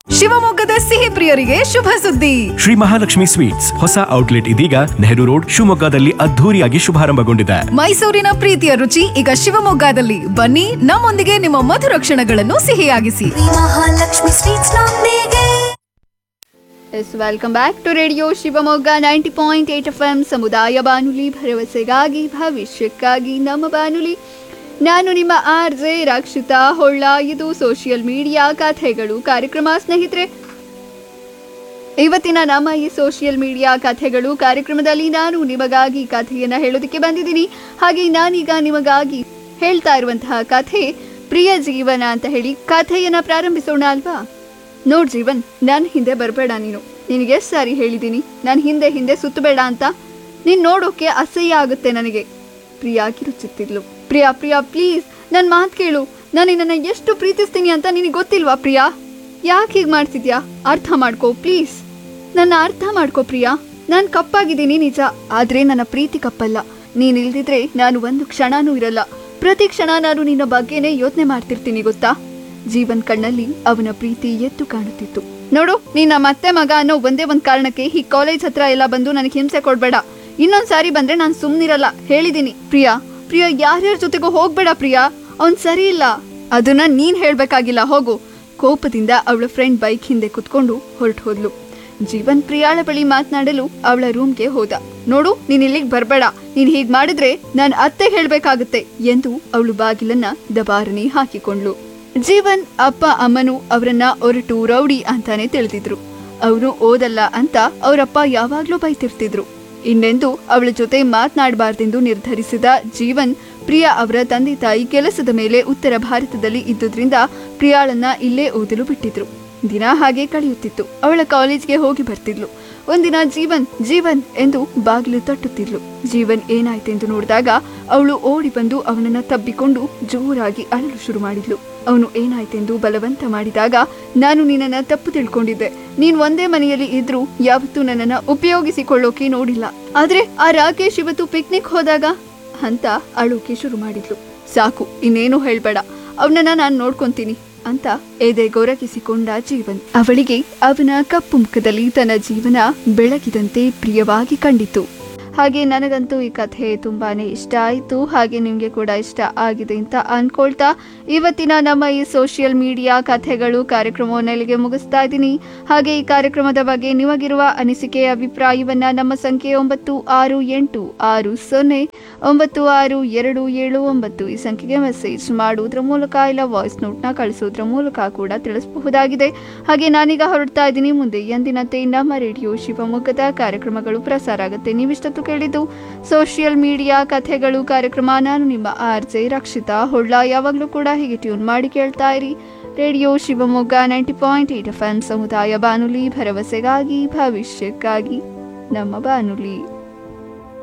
ಶಿವಮೊಗ್ಗದ ಸಿಹಿ ಪ್ರಿಯರಿಗೆ ಶುಭ ಸುದ್ದಿ ಶ್ರೀ ಮಹಾಲಕ್ಷ್ಮಿ ಸ್ವೀಟ್ಸ್ ಹೊಸ ಔಟ್ಲೆಟ್ ಇದೀಗ ನೆಹರು ರೋಡ್ ಶಿವಮೊಗ್ಗದಲ್ಲಿ ಅದ್ಧೂರಿಯಾಗಿ ಶುಭಾರಂಭಗೊಂಡಿದೆ ಮೈಸೂರಿನ ಪ್ರೀತಿಯ ರುಚಿ ಈಗ ಶಿವಮೊಗ್ಗದಲ್ಲಿ ಬನ್ನಿ ನಮ್ಮೊಂದಿಗೆ ನಿಮ್ಮ ಮಧುರ ಕ್ಷಣಗಳನ್ನು ಸಿಹಿಯಾಗಿಸಿ ಶ್ರೀ ಮಹಾಲಕ್ಷ್ಮಿ ಸ್ವೀಟ್ಸ್ ನೊಂದಿಗೆ yes welcome back to radio Shivamogga ninety point eight F M ಸಮುದಾಯ ಬಾನುಲಿ ಭರವಸೆಗಾಗಿ ಭವಿಷ್ಯಕ್ಕಾಗಿ ನಮ್ಮ ಬಾನುಲಿ ನಾನು ನಿಮ್ಮ ಆರ್ ಜೆ ರಕ್ಷಿತಾ ಹೊಳ್ಳ ಇದು ಸೋಷಿಯಲ್ ಮೀಡಿಯಾ ಕಥೆಗಳು ಕಾರ್ಯಕ್ರಮ ಸ್ನೇಹಿತರೆ ಇವತ್ತಿನ ನಮ್ಮ ಈ ಸೋಷಿಯಲ್ ಮೀಡಿಯಾ ಕಥೆಗಳು ಕಾರ್ಯಕ್ರಮದಲ್ಲಿ ನಾನು ನಿಮಗಾಗಿ ಕಥೆಯನ್ನು ಹೇಳೋದಕ್ಕೆ ಬಂದಿದ್ದೀನಿ ಹಾಗೆ ನಾನೀಗ ನಿಮಗಾಗಿ ಹೇಳ್ತಾ ಇರುವಂತಹ ಕಥೆ ಪ್ರಿಯ ಜೀವನ ಅಂತ ಹೇಳಿ ಕಥೆಯನ್ನ ಪ್ರಾರಂಭಿಸೋಣ ಅಲ್ವಾ ನೋಡ್ ಜೀವನ್ ನನ್ನ ಹಿಂದೆ ಬರಬೇಡ ನೀನು ನಿನಗೆ ಎಷ್ಟು ಸಾರಿ ಹೇಳಿದ್ದೀನಿ ನಾನು ಹಿಂದೆ ಹಿಂದೆ ಸುತ್ತಬೇಡ ಅಂತ ನೀನು ನೋಡೋಕೆ ಅಸಹ್ಯ ಆಗುತ್ತೆ ನನಗೆ ಪ್ರಿಯಾ ಕಿರುಚುತ್ತಿದ್ಲು ಪ್ರಿಯಾ ಪ್ರಿಯಾ ಪ್ಲೀಸ್ ನನ್ನ ಮಾತು ಕೇಳು ನಾನು ನಿನ್ನನ್ನು ಎಷ್ಟು ಪ್ರೀತಿಸ್ತೀನಿ ಅಂತ ನಿನಗೆ ಗೊತ್ತಿಲ್ವಾ ಪ್ರಿಯಾ ಯಾಕೆ ಹೀಗೆ ಮಾಡ್ತಿದ್ಯಾ ಅರ್ಥ ಮಾಡ್ಕೋ ಪ್ಲೀಸ್ ನನ್ನ ಅರ್ಥ ಮಾಡ್ಕೋ ಪ್ರಿಯಾ ನಾನು ಕಪ್ಪಾಗಿದ್ದೀನಿ ನಿಜ ಆದ್ರೆ ನನ್ನ ಪ್ರೀತಿ ಕಪ್ಪಲ್ಲ ನೀನ್ ಇಲ್ದಿದ್ರೆ ನಾನು ಒಂದು ಕ್ಷಣನೂ ಇರಲ್ಲ ಪ್ರತಿ ಕ್ಷಣ ನಾನು ನಿನ್ನ ಬಗ್ಗೆನೇ ಯೋಚನೆ ಮಾಡ್ತಿರ್ತೀನಿ ಗೊತ್ತಾ ಜೀವನ್ ಕಣ್ಣಲ್ಲಿ ಅವನ ಪ್ರೀತಿ ಎದ್ದು ಕಾಣುತ್ತಿತ್ತು ನೋಡು ನೀನ್ ನಮ್ಮ ಅತ್ತೆ ಮಗ ಅನ್ನೋ ಒಂದೇ ಒಂದ್ ಕಾರಣಕ್ಕೆ ಈ ಕಾಲೇಜ್ ಹತ್ರ ಎಲ್ಲ ಬಂದು ನನಗೆ ಹಿಂಸೆ ಕೊಡ್ಬೇಡ ಇನ್ನೊಂದ್ ಸಾರಿ ಬಂದ್ರೆ ನಾನು ಸುಮ್ನಿರಲ್ಲ ಹೇಳಿದೀನಿ ಪ್ರಿಯಾ ಪ್ರಿಯಾ ಯಾರ್ಯಾರ ಜೊತೆಗೂ ಹೋಗ್ಬೇಡ ಪ್ರಿಯಾ ಅವ್ನ್ ಸರಿ ಇಲ್ಲ ಅದನ್ನ ನೀನ್ ಹೇಳ್ಬೇಕಾಗಿಲ್ಲ ಹೋಗು ಕೋಪದಿಂದ ಅವಳ ಫ್ರೆಂಡ್ ಬೈಕ್ ಹಿಂದೆ ಕುತ್ಕೊಂಡು ಹೊರಟು ಹೋದ್ಲು ಜೀವನ್ ಪ್ರಿಯಾಳ ಬಳಿ ಮಾತನಾಡಲು ಅವಳ ರೂಮ್ಗೆ ಹೋದ ನೋಡು ನೀನ್ ಇಲ್ಲಿಗೆ ಬರ್ಬೇಡ ನೀನ್ ಹೀಗ್ ಮಾಡಿದ್ರೆ ನಾನ್ ಅತ್ತೆ ಹೇಳ್ಬೇಕಾಗುತ್ತೆ ಎಂದು ಅವಳು ಬಾಗಿಲನ್ನ ದಬಾರನೆ ಹಾಕಿಕೊಂಡ್ಲು ಜೀವನ್ ಅಪ್ಪ ಅಮ್ಮನು ಅವರನ್ನ ಒರಟು ರೌಡಿ ಅಂತಾನೆ ತಿಳಿದಿದ್ರು ಅವನು ಓದಲ್ಲ ಅಂತ ಅವರಪ್ಪ ಯಾವಾಗ್ಲೂ ಬೈತಿರ್ತಿದ್ರು ಇನ್ನೆಂದು ಅವಳ ಜೊತೆ ಮಾತನಾಡಬಾರ್ದೆಂದು ನಿರ್ಧರಿಸಿದ ಜೀವನ್ ಪ್ರಿಯಾ ಅವರ ತಂದೆ ತಾಯಿ ಕೆಲಸದ ಮೇಲೆ ಉತ್ತರ ಭಾರತದಲ್ಲಿ ಇದ್ದುದ್ರಿಂದ ಪ್ರಿಯಾಳನ್ನ ಇಲ್ಲೇ ಓದಲು ಬಿಟ್ಟಿದ್ರು ದಿನ ಹಾಗೆ ಕಳೆಯುತ್ತಿತ್ತು ಅವಳ ಕಾಲೇಜ್ಗೆ ಹೋಗಿ ಬರ್ತಿದ್ಲು ಒಂದಿನ ಜೀವನ್ ಜೀವನ್ ಎಂದು ಬಾಗಿಲು ತಟ್ಟುತ್ತಿದ್ಲು ಜೀವನ್ ಏನಾಯ್ತೆಂದು ನೋಡಿದಾಗ ಅವಳು ಓಡಿ ಬಂದು ಅವನನ್ನ ತಬ್ಬಿಕೊಂಡು ಜೋರಾಗಿ ಅಳಲು ಶುರು ಮಾಡಿದ್ಲು ಅವನು ಏನಾಯ್ತೆಂದು ಬಲವಂತ ಮಾಡಿದಾಗ ನಾನು ನಿನ್ನನ್ನ ತಪ್ಪು ತಿಳ್ಕೊಂಡಿದ್ದೆ ನೀನ್ ಒಂದೇ ಮನೆಯಲ್ಲಿ ಇದ್ರೂ ಯಾವತ್ತೂ ನನ್ನನ್ನ ಉಪಯೋಗಿಸಿಕೊಳ್ಳೋಕೆ ನೋಡಿಲ್ಲ ಆದ್ರೆ ಆ ರಾಕೇಶ್ ಇವತ್ತು ಪಿಕ್ನಿಕ್ ಹೋದಾಗ ಅಂತ ಅಳೋಕೆ ಶುರು ಮಾಡಿದ್ಲು ಸಾಕು ಇನ್ನೇನು ಹೇಳ್ಬೇಡ ಅವನನ್ನ ನಾನು ನೋಡ್ಕೊಂತೀನಿ ಅಂತ ಎದೆ ಗೊರಗಿಸಿಕೊಂಡ ಜೀವನ್ ಅವಳಿಗೆ ಅವನ ಕಪ್ಪು ಮುಖದಲ್ಲಿ ತನ್ನ ಜೀವನ ಬೆಳಗಿದಂತೆ ಪ್ರಿಯವಾಗಿ ಕಂಡಿತು ಹಾಗೆ ನನಗಂತೂ ಈ ಕಥೆ ತುಂಬಾನೇ ಇಷ್ಟ ಆಯಿತು ಹಾಗೆ ನಿಮಗೆ ಕೂಡ ಇಷ್ಟ ಆಗಿದೆ ಅಂತ ಅನ್ಕೊಳ್ತಾ ಇವತ್ತಿನ ನಮ್ಮ ಈ ಸೋಷಿಯಲ್ ಮೀಡಿಯಾ ಕಥೆಗಳು ಕಾರ್ಯಕ್ರಮವನ್ನು ಇಲ್ಲಿಗೆ ಮುಗಿಸ್ತಾ ಇದ್ದೀನಿ ಹಾಗೆ ಈ ಕಾರ್ಯಕ್ರಮದ ಬಗ್ಗೆ ನಿಮಗಿರುವ ಅನಿಸಿಕೆ ಅಭಿಪ್ರಾಯವನ್ನ ನಮ್ಮ ಸಂಖ್ಯೆ ಒಂಬತ್ತು ಆರು ಎಂಟು ಆರು ಸೊನ್ನೆ ಒಂಬತ್ತು ಆರು ಎರಡು ಏಳು ಒಂಬತ್ತು ಈ ಸಂಖ್ಯೆಗೆ ಮೆಸೇಜ್ ಮಾಡುವುದರ ಮೂಲಕ ಇಲ್ಲ ವಾಯ್ಸ್ ನೋಟ್ನ ಕಳಿಸೋದ್ರ ಮೂಲಕ ಕೂಡ ತಿಳಿಸಬಹುದಾಗಿದೆ ಹಾಗೆ ನಾನೀಗ ಹೊರಡ್ತಾ ಇದ್ದೀನಿ ಮುಂದೆ ಎಂದಿನಂತೆ ನಮ್ಮ ರೇಡಿಯೋ ಶಿವಮೊಗ್ಗದ ಕಾರ್ಯಕ್ರಮಗಳು ಪ್ರಸಾರ ಆಗುತ್ತೆ ನೀವಿಷ್ಟೊತ್ತು ಕೇಳಿದ್ದು ಸೋಷಿಯಲ್ ಮೀಡಿಯಾ ಕಥೆಗಳು ಕಾರ್ಯಕ್ರಮ ನಾನು ನಿಮ್ಮ ಆರ್ ಜೆ ರಕ್ಷಿತಾ ಹೊಳ್ಳ ಯಾವಾಗಲೂ ಕೂಡ ಹೀಗೆ ಟ್ಯೂನ್ ಮಾಡಿ ಕೇಳ್ತಾ ಇರಿ radio Shivamogga ninety point eight F ಸಮುದಾಯ ಬಾನುಲಿ ಭರವಸೆಗಾಗಿ ಭವಿಷ್ಯಕ್ಕಾಗಿ ನಮ್ಮ ಬಾನುಲಿ